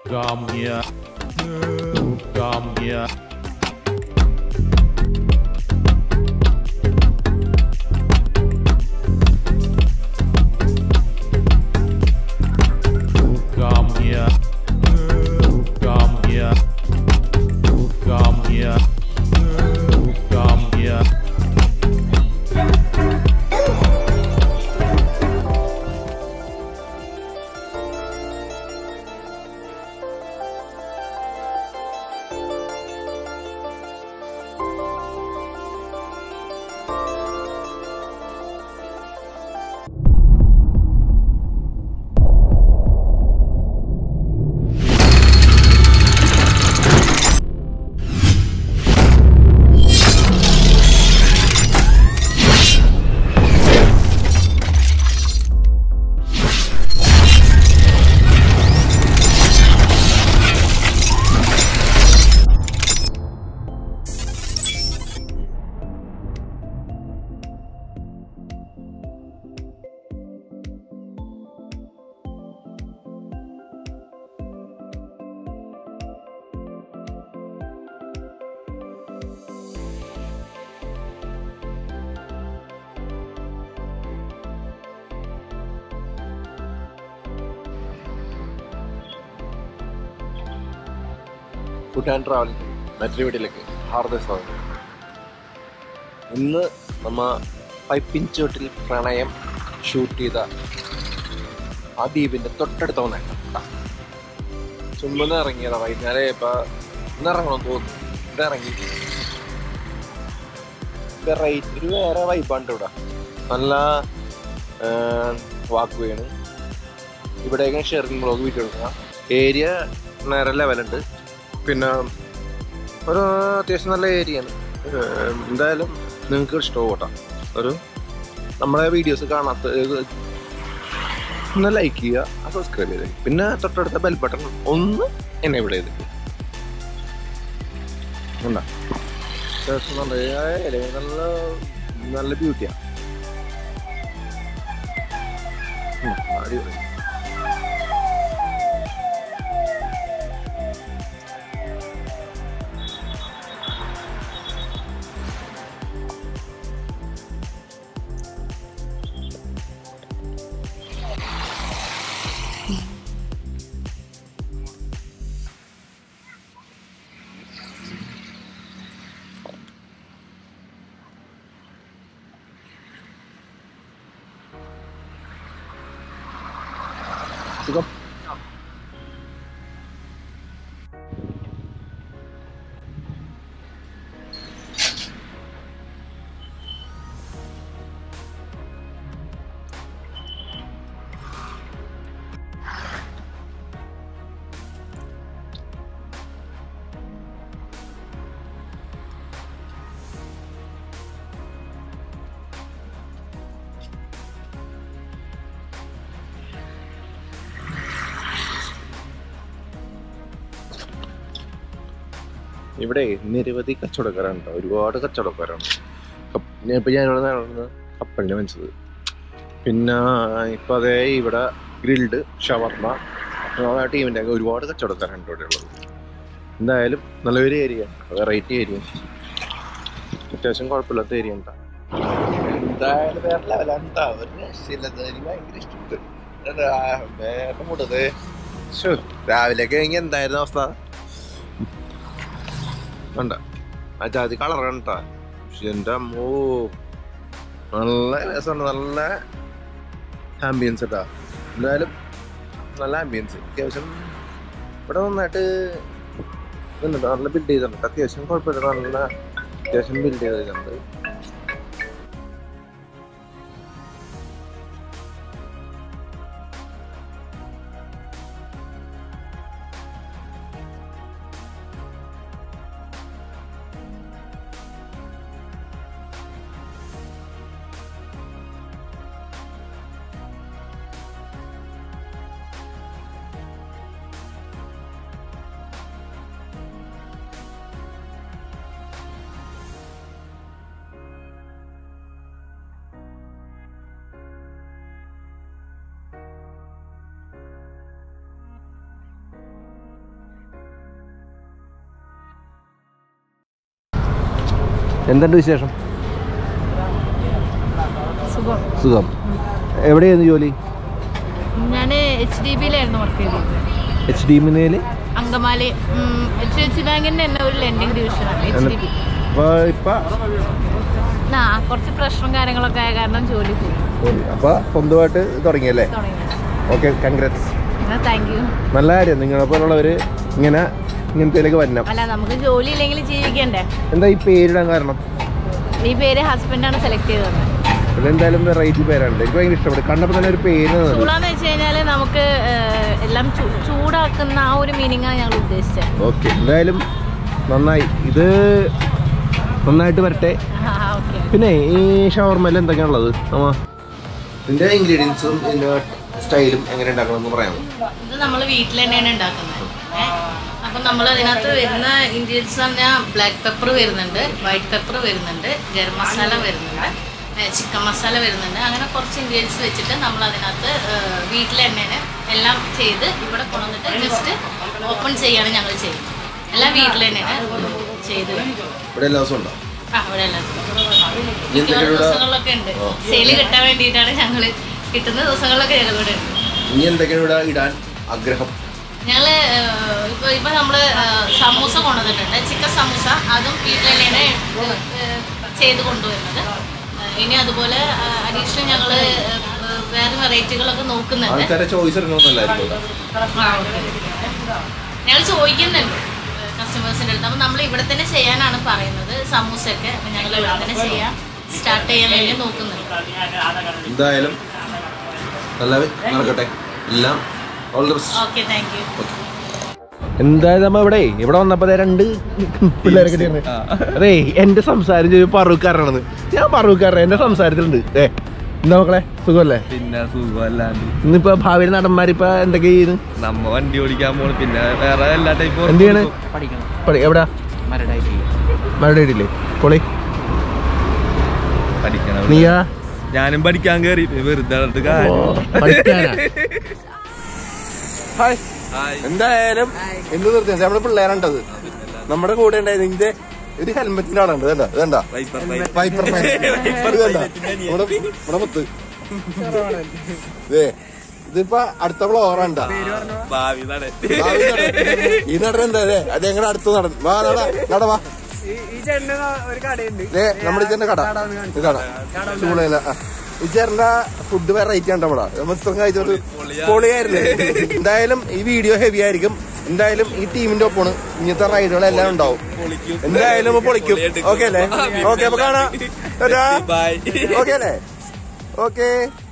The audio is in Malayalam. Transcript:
Gamia. Gamia. Gamia. Gamia. Gamia. Gamia. Food and travel മറ്റൊരു വീട്ടിലേക്ക് ഹാർദ സ്വാഗതം ഇന്ന് നമ്മ പൈപ്പിൻചോട്ടിൽ പ്രണയം ഷൂട്ട് ചെയ്ത ആ ദ്വീപിന്റെ തൊട്ടടുത്ത വന്നേക്കാം ചുമ്മാ ഒന്ന് ഇറങ്ങിയതാ വൈകുന്നേരം ഇപ്പൊ ഇന്ന് ഇറങ്ങണം തോന്നുന്നു ഇവിടെ ഇറങ്ങി വെറൈറ്റി ഒരു വേറെ വൈബാണ്ട് ഇവിടെ നല്ല വാക്ക് വേണ് ഇവിടെയൊക്കെ ഷെയറിംഗ് ബ്ലോഗ് വീഡിയോ എടുക്കുക ഏരിയ നേരെ ലെവലുണ്ട് പിന്നെ ഒരു അത്യാവശ്യം നല്ല ഏരിയയാണ് എന്തായാലും നിങ്ങൾക്ക് ഇഷ്ടമാവും കേട്ടോ ഒരു നമ്മളെ വീഡിയോസ് കാണാത്ത ഒന്ന് ലൈക്ക് ചെയ്യുക സബ്സ്ക്രൈബ് ചെയ്ത് പിന്നെ തൊട്ടടുത്ത ബെൽ ബട്ടൺ ഒന്ന് എനേബിൾ ചെയ്തിട്ട് ഉണ്ടോ അത്യാവശ്യം നല്ല ഏരിയ നല്ല നല്ല ബ്യൂട്ടിയാണ് അടിപൊളി സുഖം ഇവിടെ നിരവധി കച്ചവടക്കാരാണ് ട്ടോ. ഒരുപാട് കച്ചവടക്കാരാണ് കപ്പ്- ഞാൻ ഇപ്പൊ ഞാനിവിടെ നടന്ന് കപ്പലിനെ വെച്ചത് പിന്നെ ഇപ്പൊ അതേ ഇവിടെ ഗ്രിൽഡ് ഷവർമ ആ ടീമിന്റെ ഒക്കെ ഒരുപാട് കച്ചവടക്കാരാണ് ഇവിടെ ഉള്ളത് എന്തായാലും നല്ലൊരു ഏരിയ വെറൈറ്റി ഏരിയ അത്യാവശ്യം കുഴപ്പമില്ലാത്ത ഏരിയ ഉണ്ടാ എന്തായാലും വേറെ ലെവലാണ് ട്ടോ. ഒരു രക്ഷയില്ലാത്ത എനിക്ക് ഭയങ്കര ഇഷ്ടപ്പെട്ടു വേറെ കൂടത് രാവിലെ കഴിഞ്ഞ് എന്തായിരുന്നു അവസ്ഥ കണ്ട ആ ജാതി കളറാണ് കേട്ടാ പക്ഷെ എൻ്റെ അമ്മോ നല്ല രസമുണ്ട് നല്ല ആംബിയൻസ് കേട്ടാ എന്തായാലും നല്ല ആംബിയൻസ് അത്യാവശ്യം ഇവിടെ നന്നായിട്ട് ഇതുണ്ട് നല്ല ബിൽഡ് ചെയ്തിട്ടുണ്ട് അത്യാവശ്യം കുഴപ്പമില്ല നല്ല അത്യാവശ്യം ബിൽഡ് ചെയ്തിട്ടുണ്ട് എന്തുണ്ട് വിശേഷം സുഖം സുഖം എവിടെയായിരുന്നു ജോലി ഞാൻ എച്ച് ഡി ബിയിലായിരുന്നു വർക്ക് ചെയ്തത് എച്ച് ഡി മിനയിൽ Angamaly H D F C ബാങ്കിന്റെ തന്നെ ഒരു ലെൻഡിങ് ഡിവിഷനാണ് എച്ച് ഡി ബി അപ്പോൾ ഇപ്പം ആ കുറച്ച് പ്രശ്നം കാര്യങ്ങളൊക്കെ ആയ കാരണം ജോലി പോയി അപ്പോൾ സ്വന്തമായിട്ട് തുടങ്ങിയല്ലേ തുടങ്ങി ഓക്കെ കൺഗ്രാറ്റ്സ് എന്നാൽ താങ്ക് യു നല്ല കാര്യം നിങ്ങളെ പോലുള്ളവർ ഇങ്ങനെ ഇങ്ങനത്തേലേക്ക് വരണം അല്ല നമുക്ക് ജോലി ഇല്ലെങ്കിൽ ജീവിക്കണ്ടേ എന്താ ഈ പേരിടാൻ കാരണം ഈ പേര് ഹസ്ബൻഡാണ് സെലക്ട് ചെയ്തത് ഇതെന്തായാലും വെറൈറ്റി പേരാണ് എനിക്ക് ഭയങ്കര ഇഷ്ടപ്പെട്ടു കണ്ടപ്പോൾ തന്നെ ഒരു പേര് തന്നു. ചൂടാന്ന് വെച്ച് കഴിഞ്ഞാൽ നമുക്ക് ഏഹ്, എല്ലാം ചൂ- ചൂടാക്കുന്ന ആ ഒരു മീനിങ്ങാണ് ഞങ്ങൾ ഉദ്ദേശിച്ചത് ഓക്കെ എന്തായാലും നന്നായി ഇത് നന്നായിട്ട് വരട്ടെ ആ ഓക്കെ പിന്നെ ഈ ഷവർമയിൽ എന്തൊക്കെയാണുള്ളത് അമ്മ ഇതിന്റെ ഇൻഗ്രീഡിയൻസും ഇതിന്റെ സ്റ്റൈലും എങ്ങനെ ഉണ്ടാക്കണമെന്ന് പറയാമോ ഇത് നമ്മൾ വീട്ടിൽ തന്നെയാണ് ഉണ്ടാക്കുന്നത് അപ്പം നമ്മൾ അതിനകത്ത് വരുന്ന ഇൻഗ്രീഡിയൻസ് പറഞ്ഞാൽ ബ്ലാക്ക് പെപ്പർ വരുന്നുണ്ട് വൈറ്റ് പെപ്പർ വരുന്നുണ്ട് ഗരം മസാല വരുന്നുണ്ട് ചിക്കൻ മസാല വരുന്നുണ്ട് അങ്ങനെ കുറച്ച് ഇൻഗ്രീഡിയൻസ് വെച്ചിട്ട് നമ്മൾ അതിനകത്ത് വീട്ടിൽ തന്നെയാണ് എല്ലാം ചെയ്ത് ഇവിടെ കൊണ്ടുവന്നിട്ട് ജസ്റ്റ് ഓപ്പൺ ചെയ്യാണ് ഞങ്ങൾ ചെയ്യുന്നത് എല്ലാം വീട്ടിൽ തന്നെയാണ് ചെയ്ത് ഇവിടെ എല്ലാ ദിവസവും ഉണ്ടോ ആ ഇവിടെ എല്ലാം ഇനി മിക്കവാറും എന്തൊക്കെയാ ഇവിടെ? ദിവസങ്ങളിലൊക്കെ ഉണ്ട് ഓ. സെയിൽ കിട്ടാൻ വേണ്ടിയിട്ടാണ് ഞങ്ങൾ കിട്ടുന്ന ദിവസങ്ങളിലൊക്കെ ഞങ്ങളിവിടെ ഉണ്ട് ഇനി എന്തൊക്കെയാണ് ഇവിടെ ഇടാൻ ആഗ്രഹം ഞങ്ങള് ഏഹ്, ഇപ്പൊ ഇപ്പൊ നമ്മള് ഏഹ്, സമൂസ കൊണ്ടുവന്നിട്ടുണ്ട് ചിക്കൻ സമൂസ അതും വീട്ടിൽ തന്നെയാണ് ഏഹ്, ചെയ്ത് കൊണ്ടുവരുന്നത് ഏഹ്, ഇനി അതുപോലെ അഡീഷണൽ ഞങ്ങള് ഏഹ്, വേറെ വെറൈറ്റികളൊക്കെ നോക്കുന്നുണ്ട് ആൾക്കാരെ ചോയ്സ് ഇറങ്ങുന്നല്ലായിരിക്കും ഞങ്ങൾ ചോദിക്കുന്നുണ്ട് കസ്റ്റമേഴ്സിൻ്റെ അടുത്ത് അപ്പം നമ്മൾ ഇവിടെ തന്നെ ചെയ്യാനാണ് പറയുന്നത് സമൂസയൊക്കെ അപ്പം ഞങ്ങൾ ഇവിടെ തന്നെ ചെയ്യാൻ സ്റ്റാർട്ട് ചെയ്യാൻ വേണ്ടി നോക്കുന്നുണ്ട് എന്തായാലും നല്ല നടക്കട്ടെ എല്ലാം all the best okay thank you എന്തായാലും നമ്മ ഇവിടെ ഇവിടെ വന്നപ്പോ ദേ രണ്ട് പിള്ളേരൊക്കെ ചേർന്ന് അതെ എന്റെ സംസാരം ചെയ്ത് പറവൂക്കാരനാണെന്ന് ഞാൻ പറവൂക്കാരൻ എന്റെ സംസാരത്തിലുണ്ട് ഏ എന്താ മക്കളെ സുഖമല്ലേ പിന്നെ സുഖമല്ലാണ്ട് ഇന്നിപ്പോ ഭാവിയിൽ നടന്മാരിപ്പോ എന്തൊക്കെ ചെയ്യുന്നു നമ്മ വണ്ടി ഓടിക്കാൻ പോണു പിന്നെ വേറെ എല്ലാ ടൈപ്പ് എന്ത് ചെയ്യണ് പഠിക്കണം പടി എവിടാ മരുടെ ഇടില്ലേ പൊളി പഠിക്കണം നീയാ ഞാനും പഠിക്കാൻ കയറി വെറുതെ നടന്നിട്ട് ഓ, കാര്യം പഠിക്കാനാ ഹായ് ഹായ്. എന്തായാലും എന്ത് നിർത്തി നമ്മുടെ പിള്ളേരുണ്ടത് നമ്മുടെ കൂടെ ഉണ്ടായത് ഇതിന്റെ ഒരു ഹെൽമെറ്റിന്റെ ആളുണ്ട് ഇതണ്ട ഇതണ്ട വൈപ്പർ വൈപ്പർ. Wiper man. ഇത് കണ്ടോ? ഇവിടെ ഇവിടെ മുത്ത് ഇതേ ഇതിപ്പോ അടുത്ത ഫ്ലോറാണ്ടാ ഭാവി നടൻ. ഈ നടൻ എന്താ അതെ അത് ഞങ്ങളുടെ അടുത്ത നടൻ വാ നട നട വാ ദേ, നമ്മുടെ ഈ ചേട്ടന്റെ കട ഇത് കട ചൂളയില ആ. ഈ ചേട്ടന്റെ ഫുഡ് വെറൈറ്റി ആണ് ഇവിടെ നമ്മൾ ഇത്രയും കഴിച്ചോട്ട് പൊളിയായിരുന്നു എന്തായാലും ഈ വീഡിയോ ഹെവി ആയിരിക്കും എന്തായാലും ഈ ടീമിന്റെ ഒപ്പമാണ് ഇങ്ങനത്തെ റൈഡുകളെല്ലാം ഉണ്ടാവും പൊളിക്കും. എന്തായാലും ഇപ്പൊ പൊളിക്കും ഓക്കെ അല്ലേ ഓക്കെ അപ്പൊ കാണാം ബൈ ഓക്കെ അല്ലേ ഓക്കെ